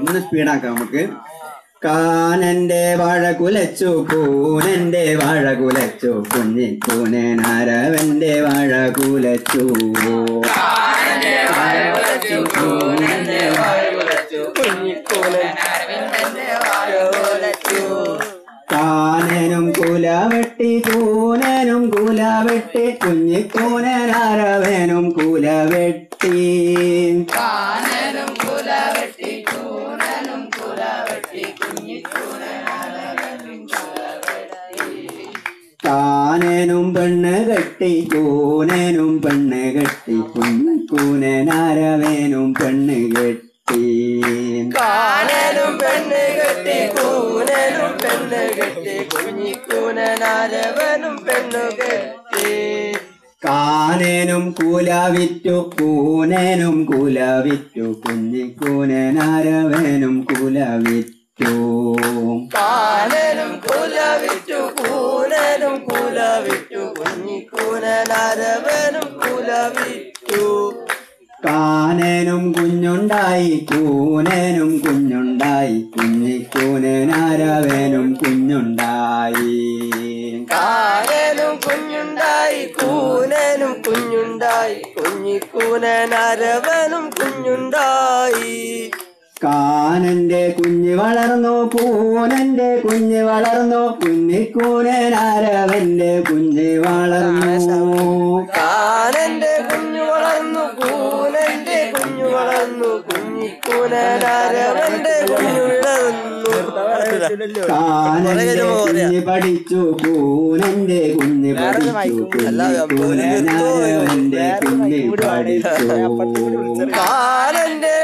ഒന്ന് സ്പീഡാക്കാം നമുക്ക് കാനന്റെ വാഴ കുലച്ചു കൂനന്റെ വാഴ കുലച്ചു കുഞ്ഞിക്കൂനരവന്റെ വാഴ കുലച്ചു കാനനും കുല വെട്ടി കൂനനും കുല വെട്ടി കുഞ്ഞിക്കൂനരവനും കുല വെട്ടി കാനനും പെണ്ണ് കെട്ടി കൂനനും പെണ്ണ് കെട്ടി കുഞ്ഞിക്കൂനരവനും പെണ്ണ് കെട്ടി കാനനും പെണ്ണ് കെട്ടി കൂനനും പെണ്ണ് കെട്ടി കുഞ്ഞിക്കൂനനാരവനും പെണ്ണു കെട്ടി കാനനും കുല വിറ്റു കൂനനും കുല വിറ്റു കുഞ്ഞിക്കൂനരവനും കുല വിറ്റു കാനനും കുല വിറ്റു കൂനനും കുല വിറ്റു കുഞ്ഞിക്കൂനനാരവനും കുല വിറ്റു കാനനും കുഞ്ഞുണ്ടായി കൂനനും കുഞ്ഞുണ്ടായി കുഞ്ഞിക്കൂനരവനും കുഞ്ഞുണ്ടായി കാനനും കുഞ്ഞുണ്ടായി കൂനനും കുഞ്ഞുണ്ടായി കുഞ്ഞിക്കൂനനാരവനും കുഞ്ഞുണ്ടായി കാനന്റെ കുഞ്ഞ് വളർന്നു കൂനന്റെ കുഞ്ഞ് വളർന്നു കുഞ്ഞിക്കൂനരവന്റെ കുഞ്ഞ് വളർന്നു കാനന്റെ കുഞ്ഞു വളർന്നു കൂനന്റെ കുഞ്ഞു വളർന്നു കുഞ്ഞിക്കൂനരവന്റെ കുഞ്ഞു വളർന്നു കാനന്റെ കുഞ്ഞ് പഠിച്ചു കൂനന്റെ കുഞ്ഞ് പഠിച്ചു കുഞ്ഞിക്കൂനരവന്റെ കുഞ്ഞ് പഠിച്ചു കാനന്റെ